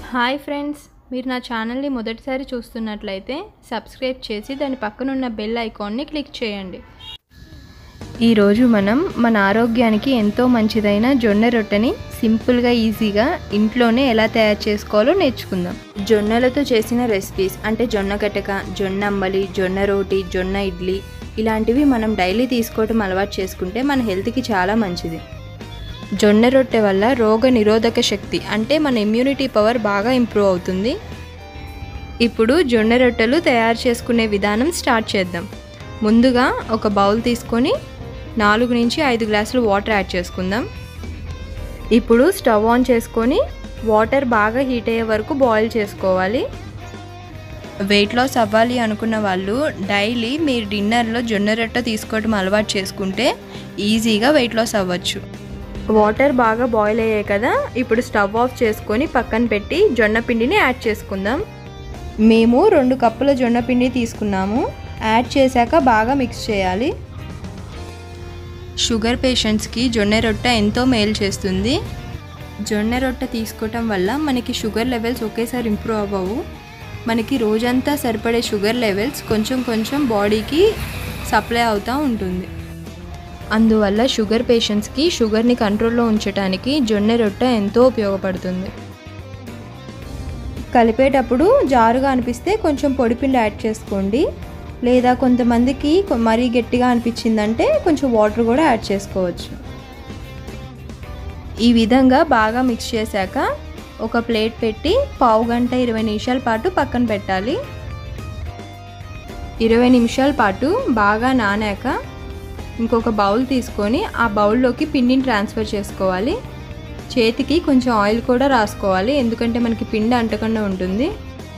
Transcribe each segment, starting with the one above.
hi friends మీరు నా ఛానల్ని మొదటిసారి చూస్తున్నట్లయితే సబ్స్క్రైబ్ చేసి దాని పక్కనున్న బెల్ ఐకాన్ని క్లిక్ చేయండి ఈరోజు మనం మన ఆరోగ్యానికి ఎంతో మంచిదైన జొన్న రొట్టెని సింపుల్గా ఈజీగా ఇంట్లోనే ఎలా తయారు చేసుకోవాలో నేర్చుకుందాం జొన్నలతో చేసిన రెసిపీస్ అంటే జొన్న గటక జొన్న అంబలి జొన్న రోటి జొన్న ఇడ్లీ ఇలాంటివి మనం డైలీ తీసుకోవటం అలవాటు చేసుకుంటే మన హెల్త్కి చాలా మంచిది జొన్న రొట్టె వల్ల రోగ నిరోధక శక్తి అంటే మన ఇమ్యూనిటీ పవర్ బాగా ఇంప్రూవ్ అవుతుంది ఇప్పుడు జొన్న రొట్టెలు తయారు చేసుకునే విధానం స్టార్ట్ చేద్దాం ముందుగా ఒక బౌల్ తీసుకొని నాలుగు నుంచి ఐదు గ్లాసులు వాటర్ యాడ్ చేసుకుందాం ఇప్పుడు స్టవ్ ఆన్ చేసుకొని వాటర్ బాగా హీట్ అయ్యే వరకు బాయిల్ చేసుకోవాలి వెయిట్ లాస్ అవ్వాలి అనుకున్న వాళ్ళు డైలీ మీరు డిన్నర్లో జొన్న రొట్టె తీసుకోవడం అలవాటు చేసుకుంటే ఈజీగా వెయిట్ లాస్ అవ్వచ్చు వాటర్ బాగా బాయిల్ అయ్యాయి కదా ఇప్పుడు స్టవ్ ఆఫ్ చేసుకొని పక్కన పెట్టి జొన్న పిండిని యాడ్ చేసుకుందాం మేము రెండు కప్పుల జొన్న పిండి తీసుకున్నాము యాడ్ చేశాక బాగా మిక్స్ చేయాలి షుగర్ పేషెంట్స్కి జొన్న రొట్టె ఎంతో మేలు చేస్తుంది జొన్న రొట్టె తీసుకోవటం వల్ల మనకి షుగర్ లెవెల్స్ ఒకేసారి ఇంప్రూవ్ అవ్వవు మనకి రోజంతా సరిపడే షుగర్ లెవెల్స్ కొంచెం కొంచెం బాడీకి సప్లై అవుతూ ఉంటుంది అందువల్ల షుగర్ పేషెంట్స్కి షుగర్ని కంట్రోల్లో ఉంచడానికి జొన్న రొట్టె ఎంతో ఉపయోగపడుతుంది కలిపేటప్పుడు జారుగా అనిపిస్తే కొంచెం పొడిపిండి యాడ్ చేసుకోండి లేదా కొంతమందికి కొ- మరీ గట్టిగా అనిపించిందంటే కొంచెం వాటర్ కూడా యాడ్ చేసుకోవచ్చు ఈ విధంగా బాగా మిక్స్ చేశాక ఒక ప్లేట్ పెట్టి పావు గంట ఇరవై నిమిషాల పాటు పక్కన పెట్టాలి ఇరవై నిమిషాల పాటు బాగా నానాక ఇంకొక బౌల్ తీసుకొని ఆ బౌల్లోకి పిండిని ట్రాన్స్ఫర్ చేసుకోవాలి చేతికి కొంచెం ఆయిల్ కూడా రాసుకోవాలి ఎందుకంటే మనకి పిండి అంటకుండా ఉంటుంది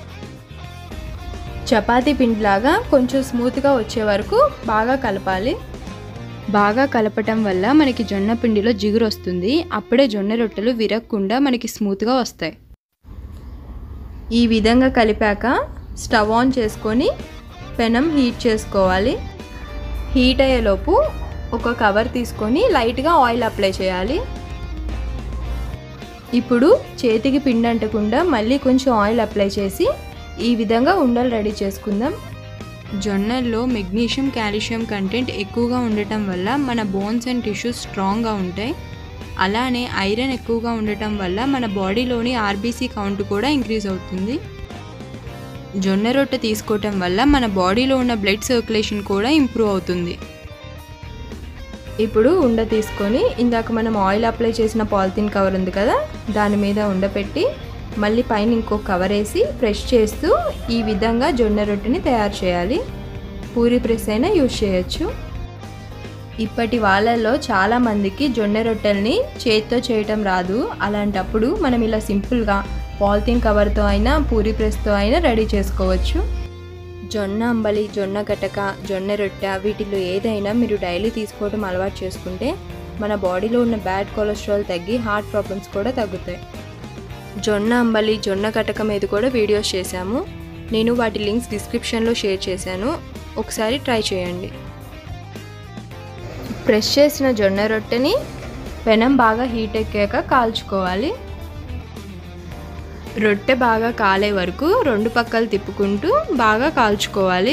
చపాతీ పిండిలాగా కొంచెం స్మూత్గా వచ్చే వరకు బాగా కలపాలి బాగా కలపటం వల్ల మనకి జొన్న పిండిలో జిగురు వస్తుంది అప్పుడే జొన్న రొట్టెలు విరగకుండా మనకి స్మూత్గా వస్తాయి ఈ విధంగా కలిపాక స్టవ్ ఆన్ చేసుకొని పెనం హీట్ చేసుకోవాలి హీట్ అయ్యేలోపు ఒక కవర్ తీసుకొని లైట్గా ఆయిల్ అప్లై చేయాలి ఇప్పుడు చేతికి పిండి అంటకుండా మళ్ళీ కొంచెం ఆయిల్ అప్లై చేసి ఈ విధంగా ఉండలు రెడీ చేసుకుందాం జొన్నల్లో మెగ్నీషియం కాల్షియం కంటెంట్ ఎక్కువగా ఉండటం వల్ల మన బోన్స్ అండ్ టిష్యూస్ స్ట్రాంగ్గా ఉంటాయి అలానే ఐరన్ ఎక్కువగా ఉండటం వల్ల మన బాడీలోని ఆర్బీసీ కౌంట్ కూడా ఇంక్రీజ్ అవుతుంది జొన్న రొట్టె తీసుకోవటం వల్ల మన బాడీలో ఉన్న బ్లడ్ సర్క్యులేషన్ కూడా ఇంప్రూవ్ అవుతుంది ఇప్పుడు ఉండ తీసుకొని ఇందాక మనం ఆయిల్ అప్లై చేసిన పాలిథిన్ కవర్ ఉంది కదా దాని మీద ఉండ పెట్టి మళ్ళీ పైన ఇంకో కవర్ వేసి ప్రెస్ చేస్తూ ఈ విధంగా జొన్న రొట్టెని తయారు చేయాలి పూరి ప్రెస్ అయినా యూజ్ చేయొచ్చు ఇప్పటి వాళ్ళల్లో చాలా మందికి జొన్న రొట్టెల్ని చేతితో చేయటం రాదు అలాంటప్పుడు మనం ఇలా సింపుల్గా పాలిథిన్ కవర్తో అయినా పూరి ప్రెస్తో అయినా రెడీ చేసుకోవచ్చు జొన్న అంబలి జొన్న గటక జొన్న రొట్టె వీటిలో ఏదైనా మీరు డైలీ తీసుకోవడం అలవాటు చేసుకుంటే మన బాడీలో ఉన్న బ్యాడ్ కొలెస్ట్రాల్ తగ్గి హార్ట్ ప్రాబ్లమ్స్ కూడా తగ్గుతాయి జొన్న అంబలి జొన్న గటక మీద కూడా వీడియోస్ చేశాము నేను వాటి లింక్స్ డిస్క్రిప్షన్లో షేర్ చేశాను ఒకసారి ట్రై చేయండి ప్రెస్ చేసిన జొన్న రొట్టెని పెనం బాగా హీట్ ఎక్కాక కాల్చుకోవాలి రొట్టె బాగా కాలే వరకు రెండు పక్కలు తిప్పుకుంటూ బాగా కాల్చుకోవాలి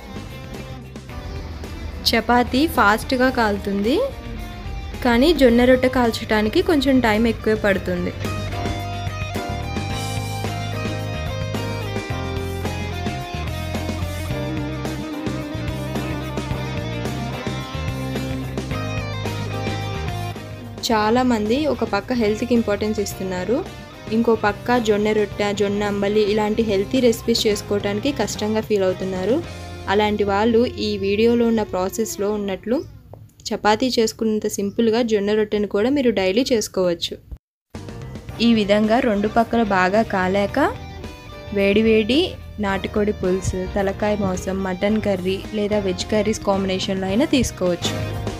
చపాతీ ఫాస్ట్గా కాలుతుంది కానీ జొన్న రొట్టె కాల్చడానికి కొంచెం టైం ఎక్కువే పడుతుంది చాలామంది ఒక పక్క హెల్త్కి ఇంపార్టెన్స్ ఇస్తున్నారు ఇంకో పక్క జొన్న రొట్టె జొన్న అంబలి ఇలాంటి హెల్తీ రెసిపీస్ చేసుకోవడానికి కష్టంగా ఫీల్ అవుతున్నారు అలాంటి వాళ్ళు ఈ వీడియోలో ఉన్న ప్రాసెస్లో ఉన్నట్లు చపాతీ చేసుకున్నంత సింపుల్గా జొన్న రొట్టెను కూడా మీరు డైలీ చేసుకోవచ్చు ఈ విధంగా రెండు పక్కల బాగా కాలాక వేడివేడి నాటుకోడి పులుసు తలకాయ మాంసం మటన్ కర్రీ లేదా వెజ్ కర్రీస్ కాంబినేషన్లో అయినా తీసుకోవచ్చు